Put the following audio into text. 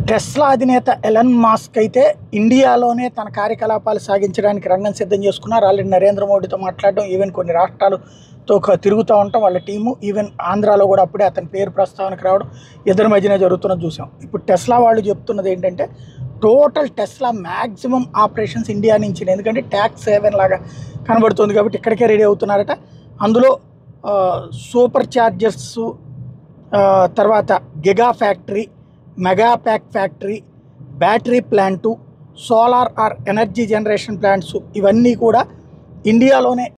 Tesla అధినేత Elon Musk అయితే ఇండియాలోనే తన కార్యకలాపాలు సాగించడానికి రంగం సిద్ధం చేసుకున్నారు ఆల్రెడీ నరేంద్ర మోడీతో మాట్లాడడం ఈవెన్ కొన్ని రాష్ట్రాలతో క- తిరుగుతూ ఉంటాం వాళ్ళ టీము ఈవెన్ ఆంధ్రాలో కూడా అప్పుడే అతని పేరు ప్రస్తావనకు రావడం ఇద్దరి మధ్యనే జరుగుతున్నది చూసాం ఇప్పుడు టెస్లా వాళ్ళు చెప్తున్నది ఏంటంటే total Tesla maximum operations India నుంచి ఎందుకంటే ట్యాక్స్ సేవెన్ లాగా కనబడుతుంది కాబట్టి ఇక్కడికే రెడీ అవుతున్నారట అందులో ఆ, సూపర్ చార్జర్స్ ఆ, తర్వాత giga factory mega pack factory battery plant solar or energy generation plants ఇవన్నీ కూడా ఇండియాలోనే